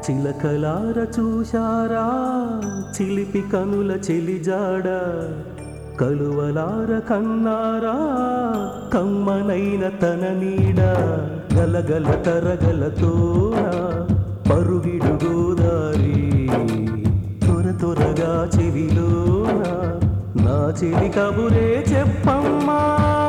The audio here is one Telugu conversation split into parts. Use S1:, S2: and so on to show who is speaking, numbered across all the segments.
S1: చిలకలార చూశారా చిలిపి కనుల చెలిజాడ కలువలార కన్నారా కమ్మనైన తన నీడ గలగల తరగలతోన పరుగిడు గోదారి త్వర త్వరగా చెవిలోన నా చెలి కబురే చెప్పమ్మా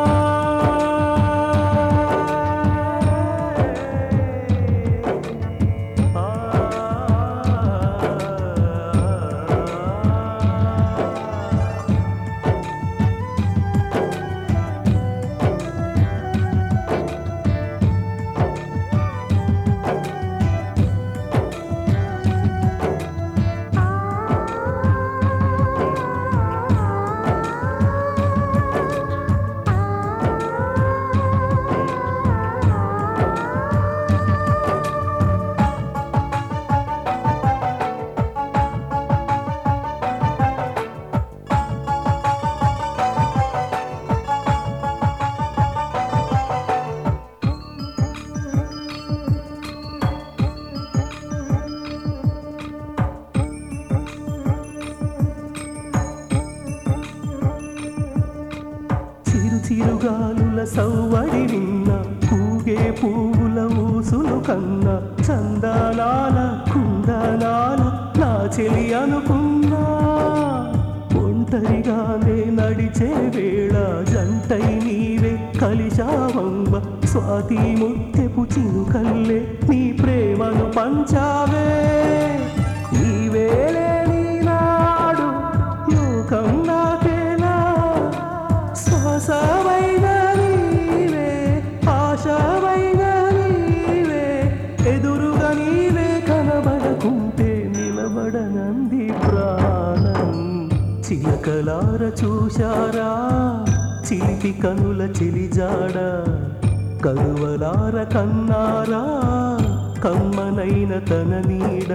S1: చిరు చిరుగాలుల సవ్వడి విన్న పూగే పువ్వుల ఊసులు కన్న చందనాల కుందనాల నా చెలి అనుకున్నా ఒంటరిగానే నడిచే వేళ జంటై నీవే కలిశావంబ స్వాతి ముత్తెపు చినుకల్లే నీ ప్రేమను పంచావే నీవేలే నీనాడు లోకం నాకేనా శ్వాసమైన నీవే ఆశమైన నీవే ఎదురుగా నీవే కనబడకుంటే నిలబడనంది ప్రాణం చిలకలార చూశారా చిలిపి కనుల చెలిజాడ కరువలార కన్నారా కమ్మనైన తన నీడ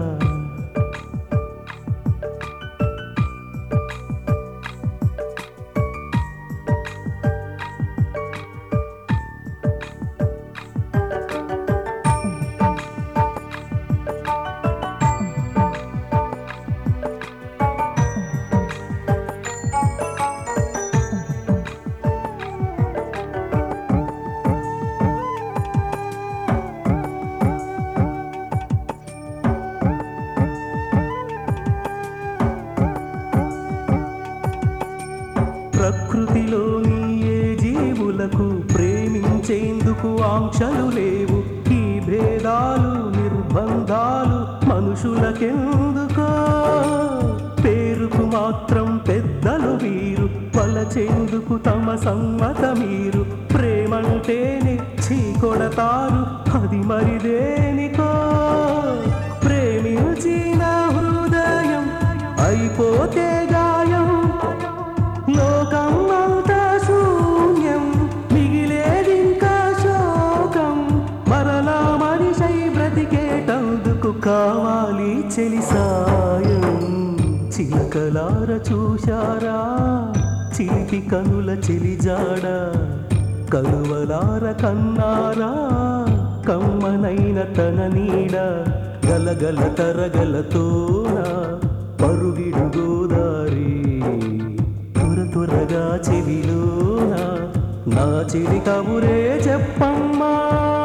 S1: ప్రకృతిలోని ఏ జీవులకు ప్రేమించేందుకు ఆంక్షలు లేవు ఈ భేదాలు నిర్బంధాలు మనుషులకెందుకో పేరుకు మాత్రం పెద్దలు వీరు పలచేందుకు తమ సమ్మత మీరు ప్రేమంటేనే చీకొడతారు అది మరి దేనికో ప్రేమించిన హృదయం అయిపోతే గాయం లోకం అంతా శూన్యం మిగిలేదింకా శోకం మరలా మనిషై బ్రతికేటందుకు కావాలి చెలి సాయం చిలకలార చూశారా చిలిపి కనుల చెలిజాడ కలువలార కన్నారా కమ్మనైన తన నీడ గలగల తరగలతోన పరుగిడు గోదారి త్వర త్వరగా చెవిలోన నా చెవి కబురే చెప్పమ్మా